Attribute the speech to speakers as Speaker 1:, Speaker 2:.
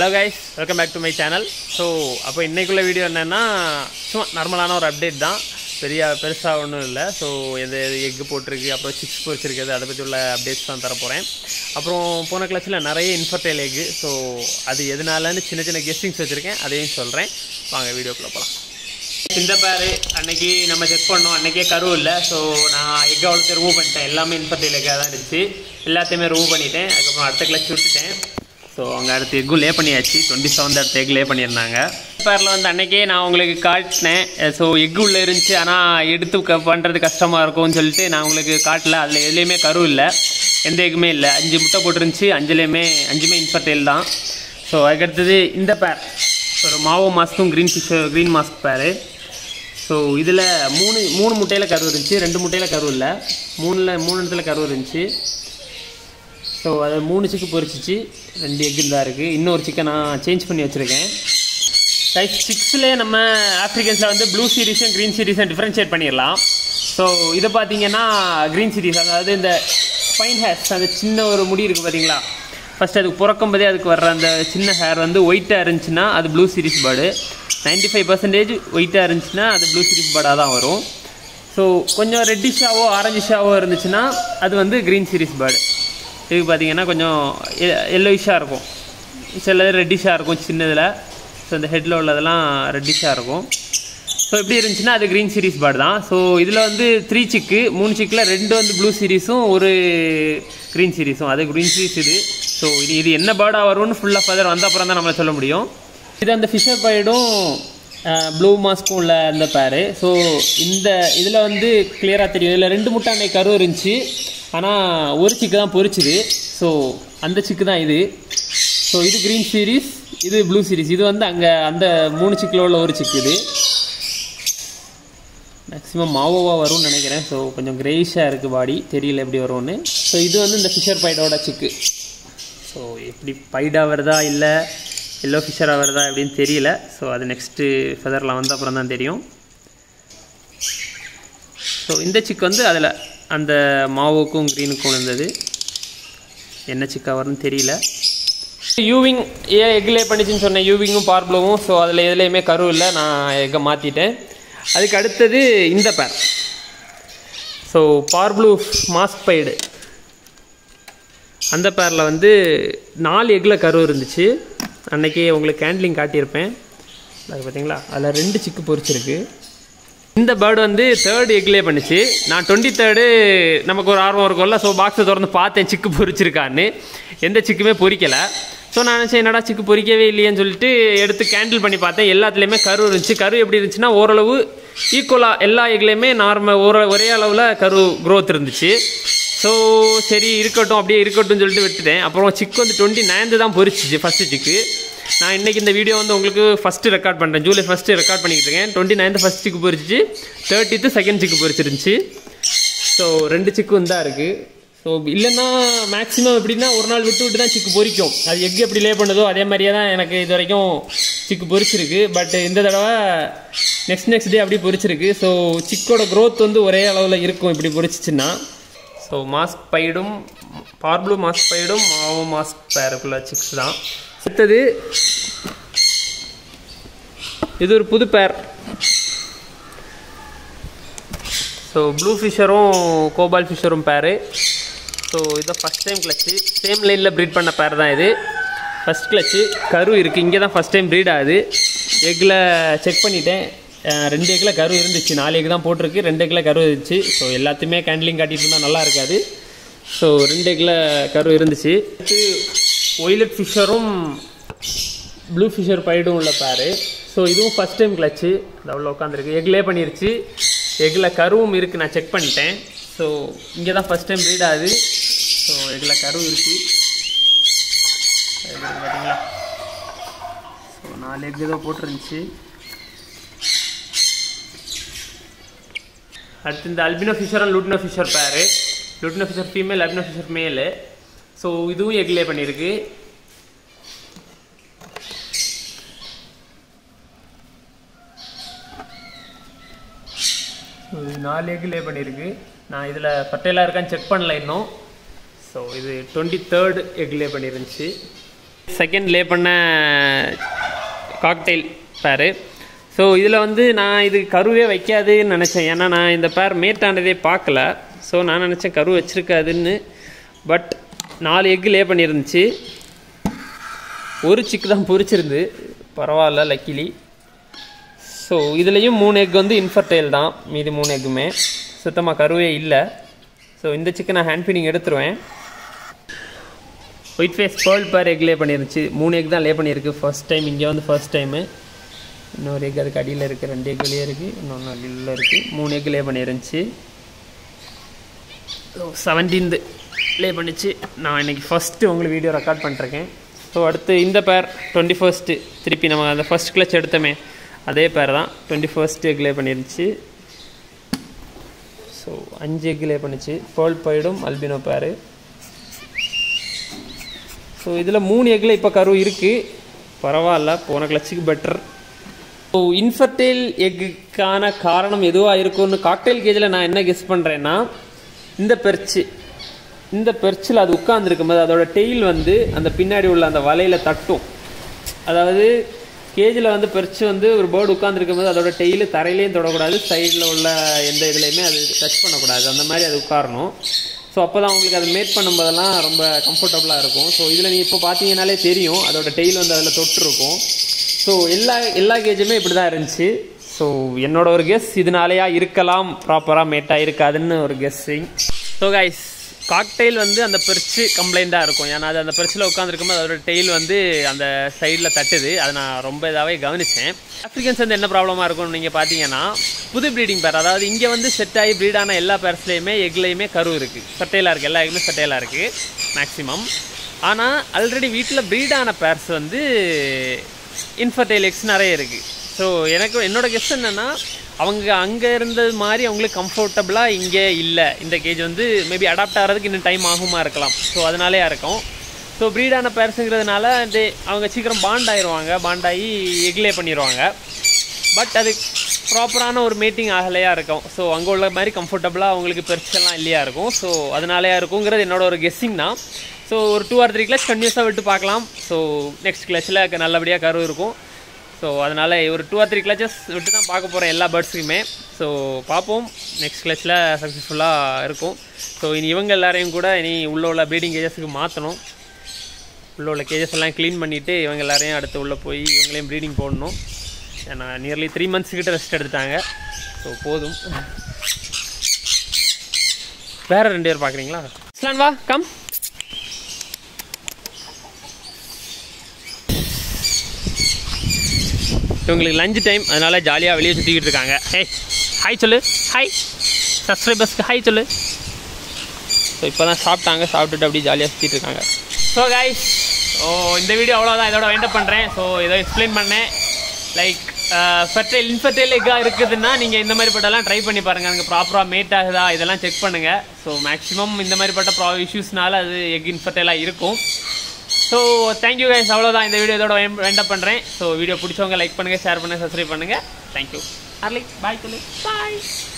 Speaker 1: hello guys welcome back to my channel so அப்போ இன்றைக்குள்ள video என்னென்னா சும்மா நார்மலான ஒரு அப்டேட் தான் பெரிய பெருசாக ஒன்றும் இல்லை ஸோ எது எக்கு போட்டிருக்கு அப்புறம் சிக்ஸ் பொரிச்சிருக்குது அதை பற்றி உள்ள அப்டேட்ஸ் தான் தரப்போகிறேன் அப்புறம் போன கிளாஸில் நிறைய இன்ஃபர்டைல் எக்கு ஸோ அது எதனாலன்னு சின்ன சின்ன கெஸ்டிங்ஸ் வச்சுருக்கேன் அதையும் சொல்கிறேன் வாங்க வீடியோக்குள்ளே போகலாம் இந்த பேர் அன்னைக்கு நம்ம செக் பண்ணோம் அன்னைக்கே கரு இல்லை ஸோ நான் எக் அவ்வளோத்தையும் ரிமூவ் பண்ணிட்டேன் எல்லாமே இன்ஃபர்டைல் எக்காக தான் இருந்துச்சு எல்லாத்தையுமே ரிமூவ் பண்ணிட்டேன் அதுக்கப்புறம் அடுத்த கிளாஸ் விட்டுட்டேன் ஸோ அங்கே அடுத்து எக்கும் லே பண்ணியாச்சு டுவெண்ட்டி செவன்த் அடுத்த எக் லே பண்ணியிருந்தாங்க பேரில் வந்து அன்னைக்கே நான் உங்களுக்கு காட்டினேன் ஸோ எக் உள்ளே இருந்துச்சு ஆனால் எடுத்து க பண்ணுறது கஷ்டமாக இருக்கும்னு சொல்லிட்டு நான் உங்களுக்கு காட்டல அதில் எதுலேயுமே கரு இல்லை எந்த எக்குமே இல்லை அஞ்சு முட்டை போட்டுருந்துச்சு அஞ்சுலேயுமே அஞ்சுமே இன்ஃபர்டைல் தான் ஸோ அதுக்கடுத்தது இந்த பேர் ஒரு மாவோ மாஸ்க்கும் green fish green mask pair so இதில் மூணு மூணு முட்டையில் கரு இருந்துச்சு ரெண்டு முட்டையில் கரு இல்லை மூணில் மூணு இடத்துல கரு இருந்துச்சு ஸோ அதை மூணு சிக்கு பொரிச்சிச்சு ரெண்டு எக்கு தான் இருக்குது இன்னொரு சிக்கை நான் சேஞ்ச் பண்ணி வச்சுருக்கேன் சைஸ் சிக்ஸ்லேயே நம்ம ஆஃப்ரிக்கன்ஸில் வந்து ப்ளூ சீரீஸும் க்ரீன் சீரீஸும் டிஃப்ரென்ஷியேட் பண்ணிடலாம் ஸோ இதை பார்த்தீங்கன்னா க்ரீன் சீரீஸ் அதாவது இந்த ஃபைன் ஹேர்ஸ் அந்த சின்ன ஒரு முடி இருக்குது பார்த்தீங்களா ஃபஸ்ட் அதுக்கு பிறக்கும் போதே அதுக்கு வர்ற அந்த சின்ன ஹேர் வந்து ஒயிட்டாக இருந்துச்சுன்னா அது blue series bird ninety five percentage ஒயிட்டாக இருந்துச்சுன்னா அது ப்ளூ சீரீஸ் பேர்டாக தான் வரும் ஸோ கொஞ்சம் ரெட்டிஷாவோ ஆரஞ்சிஷாவோ இருந்துச்சுன்னா அது வந்து க்ரீன் சீரீஸ் பேர்டு இது பார்த்தீங்கன்னா கொஞ்சம் எல்லோயிஷாக இருக்கும் சிலது ரெட்டிஷாக இருக்கும் சின்னதில் ஸோ இந்த ஹெட்டில் உள்ளதெல்லாம் ரெட்டிஷாக இருக்கும் ஸோ எப்படி இருந்துச்சுன்னா அது க்ரீன் சீரீஸ் பேர்டு தான் ஸோ இதில் வந்து த்ரீ சிக்கு மூணு சிக்கில் ரெண்டு வந்து ப்ளூ சீரீஸும் ஒரு க்ரீன் சீரீஸும் அது க்ரீன் சீரீஸ் இது ஸோ இது இது என்ன பேர்டாக வரும்னு ஃபுல்லாக ஃபதர் வந்த அப்புறம் தான் நம்மளை சொல்ல முடியும் இது அந்த ஃபிஷர் பைடும் ப்ளூ மாஸ்க்கும் உள்ள அந்த பேரு ஸோ இந்த இதில் வந்து கிளியராக தெரியும் இதில் ரெண்டு முட்டை அன்னைக்கு கரு இருந்துச்சு ஆனால் ஒரு சிக்கு தான் பொரிச்சுது ஸோ அந்த சிக்கு தான் இது ஸோ இது க்ரீன் சீரீஸ் இது ப்ளூ சீரீஸ் இது வந்து அங்கே அந்த மூணு சிக்கில் உள்ள ஒரு சிக்கு இது மேக்ஸிமம் மாவோவாக வரும்னு நினைக்கிறேன் ஸோ கொஞ்சம் கிரேஷாக இருக்குது பாடி தெரியல எப்படி வரும்னு ஸோ இது வந்து இந்த ஃபிஷர் பைடோட சிக்கு ஸோ எப்படி பைடாக வருதா இல்லை எல்லோ ஃபிஷராக வருதா அப்படின்னு தெரியல ஸோ அது நெக்ஸ்ட்டு ஃபெதரில் வந்து அப்புறம் தான் தெரியும் ஸோ இந்த சிக் வந்து அதில் அந்த மாவுக்கும் க்ரீனுக்கும் இருந்தது என்ன சிக்கா வரும்னு தெரியல யூவிங் ஏன் எக்லே பண்ணிச்சுன்னு சொன்னேன் யூவிங்கும் பார்ப்ளவும் ஸோ அதில் எதுலேயுமே கரு இல்லை நான் எக்கை மாற்றிட்டேன் அதுக்கு அடுத்தது இந்த பேர் ஸோ பார்ப்ளூ மாஸ்க் பைடு அந்த பேரில் வந்து நாலு எக்கில் கரு இருந்துச்சு அன்றைக்கி உங்களுக்கு கேண்ட்லிங் காட்டியிருப்பேன் அது பார்த்தீங்களா அதில் ரெண்டு சிக்கு பொரிச்சிருக்கு இந்த பேர்டு வந்து தேர்ட் எக்லே பண்ணிச்சு நான் டுவெண்ட்டி தேர்டு நமக்கு ஒரு ஆர்வம் இருக்கும்ல ஸோ பாக்ஸை திறந்து பார்த்தேன் சிக்கு பொரிச்சிருக்கான்னு எந்த சிக்குமே பொரிக்கலை ஸோ நான் நினச்சேன் என்னடா சிக்கு பொரிக்கவே இல்லையேன்னு சொல்லிட்டு எடுத்து கேண்டில் பண்ணி பார்த்தேன் எல்லாத்துலேயுமே கரு இருந்துச்சு கரு எப்படி இருந்துச்சுன்னா ஓரளவு ஈக்குவலாக எல்லா எக்லேயுமே நார்மல் ஒரு ஒரே அளவில் கரு க்ரோத் இருந்துச்சு ஸோ சரி இருக்கட்டும் அப்படியே இருக்கட்டும்னு சொல்லிட்டு விட்டுட்டேன் அப்புறம் சிக்கு வந்து டுவெண்ட்டி நைன்த்து தான் பொரிச்சிச்சு ஃபஸ்ட்டு சிக்கு நான் இன்றைக்கி இந்த வீடியோ வந்து உங்களுக்கு ஃபஸ்ட்டு ரெக்கார்ட் பண்ணுறேன் ஜூலை ஃபஸ்ட்டு ரெக்கார்ட் பண்ணிக்கிட்டு இருக்கேன் டுவெண்ட்டி நைன்த்து ஃபஸ்ட் சிக்கு பொரிச்சிச்சு தேர்ட்டித்து செகண்ட் சிக்கு பொரிச்சிருந்துச்சு ஸோ ரெண்டு சிக்கும் தான் இருக்குது ஸோ இல்லைன்னா மேக்ஸிமம் எப்படின்னா ஒரு நாள் விட்டு விட்டு தான் சிக்கு பொரிக்கும் அது எக் எப்படி லே பண்ணுதோ அதே மாதிரியே தான் எனக்கு இது வரைக்கும் சிக்கு பொரிச்சிருக்கு பட் இந்த தடவை நெக்ஸ்ட் நெக்ஸ்ட் டே அப்படி பொரிச்சிருக்கு ஸோ சிக்கோட க்ரோத் வந்து ஒரே அளவில் இருக்கும் இப்படி பொரிச்சிச்சுன்னா ஸோ மாஸ்க் பைடும் பார்ப்ளூ மாஸ்க் பைடும் மாவு மாஸ்க் பேருக்குள்ள சிக்ஸ் தான் அடுத்தது இது ஒரு புது பேர் ஸோ ப்ளூ ஃபிஷரும் கோபால் ஃபிஷரும் பேரு ஸோ இதான் ஃபஸ்ட் டைம் கிளச்சு சேம் லைனில் ப்ரீட் பண்ண பேர் தான் இது ஃபஸ்ட் கிளச்சு கரு இருக்குது இங்கே தான் ஃபஸ்ட் டைம் ப்ரீட் ஆகுது எக்கில் செக் பண்ணிட்டேன் ரெண்டு எக்கில் கரு இருந்துச்சு நாலு எக் தான் போட்டிருக்கு ரெண்டு எக்கில் கரு இருந்துச்சு ஸோ எல்லாத்தையுமே கேண்டிலிங் காட்டிட்டு இருந்தால் நல்லா இருக்காது ஸோ ரெண்டு எக்கில் கரு இருந்துச்சு அடுத்து ஒய்லட் ஃபிஷரும் ப்ளூ ஃபிஷர் பைடும் உள்ள பேர் ஸோ இதுவும் ஃபஸ்ட் டைம் கிளச்சு அது அவ்வளோ உட்காந்துருக்கு எக்லே பண்ணிருச்சு எக்கில் கருவும் இருக்குது நான் செக் பண்ணிட்டேன் ஸோ இங்கே தான் ஃபஸ்ட் டைம் ப்ரீட் ஆகுது ஸோ எக்கில் கரு இருக்குது பார்த்தீங்களா ஸோ நாலு எக் ஏதோ போட்டுருந்துச்சு அடுத்து இந்த albino Fischer and lutino Fischer pair lutino Fischer female albino Fischer male so இதுவும் எக்லே பண்ணியிருக்கு இது நாலு எக் லே பண்ணியிருக்கு நான் இதில் பட்டேலாக இருக்கான்னு செக் பண்ணல இன்னும் ஸோ இது டுவெண்ட்டி தேர்ட் எக் லே பண்ணியிருந்துச்சு செகண்ட் லே பண்ண காக்டெயில் பேரு ஸோ இதில் வந்து நான் இது கருவே வைக்காதுன்னு நினச்சேன் ஏன்னா நான் இந்த பேர் மேட்டானதே பார்க்கல ஸோ நான் நினச்சேன் கரு வச்சுருக்காதுன்னு பட் நாலு எக்கு லே பண்ணியிருந்துச்சு ஒரு சிக்கு தான் பொரிச்சிருந்து பரவாயில்ல லக்கிலி ஸோ இதுலேயும் மூணு எக் வந்து இன்ஃபர்டைல் தான் மீதி மூணு எக்குமே சுத்தமாக கருவே இல்லை ஸோ இந்த சிக்கன் நான் ஹேண்ட் ஃபீடிங் எடுத்துருவேன் white face pearl pair egg lay பண்ணிருந்துச்சு மூணு எக் தான் லே பண்ணியிருக்கு ஃபர்ஸ்ட் டைம் இங்கே வந்து ஃபர்ஸ்ட் டைமு இன்னொரு எக் அதுக்கு அடியில் இருக்குது ரெண்டு எக் வெளியே இருக்குது இன்னொன்று அடியில் இருக்குது மூணு எக் லே பண்ணிருந்துச்சு செவன்டீன்து லே பண்ணிச்சு நான் இன்னைக்கு ஃபஸ்ட்டு உங்களுக்கு வீடியோ ரெக்கார்ட் பண்ணிருக்கேன் ஸோ அடுத்து இந்த பேர் டுவெண்ட்டி ஃபர்ஸ்ட்டு திருப்பி நம்ம அந்த ஃபஸ்ட் கிளச் எடுத்தோமே அதே பேர் தான் டுவெண்ட்டி ஃபர்ஸ்ட் எக் லே பண்ணிருந்துச்சு ஸோ அஞ்சு எக் லே பண்ணிச்சு பேர்ல் பைடும் அல்பினோ பேரு ஸோ இதில் மூணு எக்கில் இப்போ கரு இருக்குது பரவாயில்ல போன கிளச்சுக்கு பெட்டர் ஸோ இன்ஃபர்டைல் எக்குக்கான காரணம் எதுவாக இருக்கும்னு காக்டெயில் கேஜில் நான் என்ன கெஸ் பண்ணுறேன்னா இந்த பெர்ச்சு இந்த பெர்ச்சில் அது உட்காந்துருக்கும் போது அதோட டெயில் வந்து அந்த பின்னாடி உள்ள அந்த வலையில் தட்டும் அதாவது கேஜில் வந்து பெர்ச்சு வந்து ஒரு பேர்டு உட்காந்துருக்கும் போது அதோட டெய்லு தரையிலையும் தொடக்கூடாது சைடில் உள்ள எந்த இதுலையுமே அது டச் பண்ணக்கூடாது அந்த மாதிரி அது உட்காரணும் ஸோ அப்போ தான் உங்களுக்கு அதை மேட் பண்ணும்போதெல்லாம் ரொம்ப கம்ஃபர்டபுளாக இருக்கும் ஸோ இதில் நீங்கள் இப்போ பார்த்தீங்கனாலே தெரியும் அதோட டெய்ல் வந்து அதில் தொட்டிருக்கும் ஸோ எல்லா எல்லா கேஜுமே இப்படி தான் இருந்துச்சு ஸோ என்னோட ஒரு கெஸ் இதனாலேயா இருக்கலாம் ப்ராப்பராக மேட்டாக இருக்காதுன்னு ஒரு கெஸ்ஸிங் ஸோ கைஸ் காக்டெயில் வந்து அந்த பெருச்சு கம்ப்ளைண்ட்டாக இருக்கும் ஏன்னா அது அந்த பெருச்சில் உட்காந்துருக்கும்போது அதோட டெய்ல் வந்து அந்த சைடில் தட்டுது அதை நான் ரொம்ப இதாகவே கவனித்தேன் ஆஃப்ரிக்கன்ஸ் வந்து என்ன ப்ராப்ளமாக இருக்கும்னு நீங்கள் பார்த்தீங்கன்னா புது ப்ரீடிங் பேர் அதாவது இங்கே வந்து செட் ஆகி ப்ரீடான எல்லா பேர்ஸ்லேயுமே எக்லேயுமே கரு இருக்குது சட்டையிலாக இருக்குது எல்லா எக்குமே சட்டையிலாக இருக்குது மேக்ஸிமம் ஆனால் ஆல்ரெடி வீட்டில் ப்ரீடான பேர்ஸ் வந்து இன்ஃபர்டைல் எக்ஸ் நிறைய இருக்குது ஸோ எனக்கு என்னோட கெஸ் என்னென்னா அவங்க அங்கே இருந்தது மாதிரி அவங்களுக்கு கம்ஃபர்டபுளாக இங்கே இல்லை இந்த கேஜ் வந்து மேபி அடாப்ட் ஆகிறதுக்கு இன்னும் டைம் ஆகுமா இருக்கலாம் ஸோ அதனாலேயா இருக்கும் ஸோ ப்ரீடான பேர்ஸுங்கிறதுனால இது அவங்க சீக்கிரம் பாண்ட் ஆயிடுவாங்க பாண்ட் ஆகி எக்லே பண்ணிடுவாங்க பட் அது ப்ராப்பரான ஒரு மீட்டிங் ஆகலையா இருக்கும் ஸோ அங்கே உள்ள மாதிரி கம்ஃபர்டபுளாக அவங்களுக்கு பெருசெல்லாம் இல்லையா இருக்கும் ஸோ அதனாலயா இருக்குங்கிறது என்னோட ஒரு கெஸ்ஸிங் தான் ஸோ ஒரு டூ ஆர் த்ரீ கிளாஸ் கன்யூஸாக விட்டு பார்க்கலாம் ஸோ நெக்ஸ்ட் கிளாஸில் நல்லபடியாக கரு இருக்கும் ஸோ அதனால் ஒரு டூ ஆர் த்ரீ கிளச்சஸ் விட்டு தான் பார்க்க போகிறேன் எல்லா பேர்ட்ஸுக்குமே ஸோ பார்ப்போம் நெக்ஸ்ட் கிளச்சில் சக்ஸஸ்ஃபுல்லாக இருக்கும் ஸோ இனி இவங்க எல்லாரையும் கூட இனி உள்ள உள்ள ப்ரீடிங் கேஜஸுக்கு மாற்றணும் உள்ள உள்ள கேஜஸ் எல்லாம் க்ளீன் பண்ணிவிட்டு இவங்க எல்லாரையும் அடுத்து உள்ளே போய் இவங்களையும் ப்ரீடிங் போடணும் ஏன்னா நியர்லி த்ரீ மந்த்ஸ் கிட்ட ரெஸ்ட் எடுத்துட்டாங்க ஸோ போதும் வேற ரெண்டு பேர் பார்க்குறீங்களா இஸ்லான் வா கம் இவங்களுக்கு லஞ்ச் டைம் அதனால ஜாலியாக வெளியே சுற்றிக்கிட்டு இருக்காங்க ஹே ஹாய் சொல்லு ஹாய் சப்ஸ்கிரைபர்ஸ்க்கு ஹாய் சொல்லு ஸோ இப்போ தான் சாப்பிட்டாங்க சாப்பிட்டுட்டு அப்படியே ஜாலியாக சுற்றிட்டு இருக்காங்க ஸோ கைஸ் ஓ இந்த வீடியோ அவ்வளோதான் இதோட வைண்டப் பண்ணுறேன் ஸோ இதை எக்ஸ்பிளைன் பண்ணேன் லைக் ஃபெர்டைல் இன்ஃபர்டைல் எக்காக இருக்குதுன்னா நீங்கள் இந்த மாதிரி பட்டெல்லாம் ட்ரை பண்ணி பாருங்கள் எனக்கு ப்ராப்பராக மேட் ஆகுதா இதெல்லாம் செக் பண்ணுங்கள் ஸோ மேக்ஸிமம் இந்த மாதிரி பட்ட ப்ரா இஷ்யூஸ்னால அது எக் இன்ஃபர்டைலாக இருக்கும் ஸோ தேங்க்யூ கைஸ் அவ்வளோதான் இந்த வீடியோ இதோட வைண்டப் பண்ணுறேன் ஸோ வீடியோ பிடிச்சவங்க லைக் பண்ணுங்கள் ஷேர் பண்ணுங்கள் சப்ஸ்கிரைப் பண்ணுங்கள் தேங்க்யூ அர்லி பாய் சொல்லு பாய்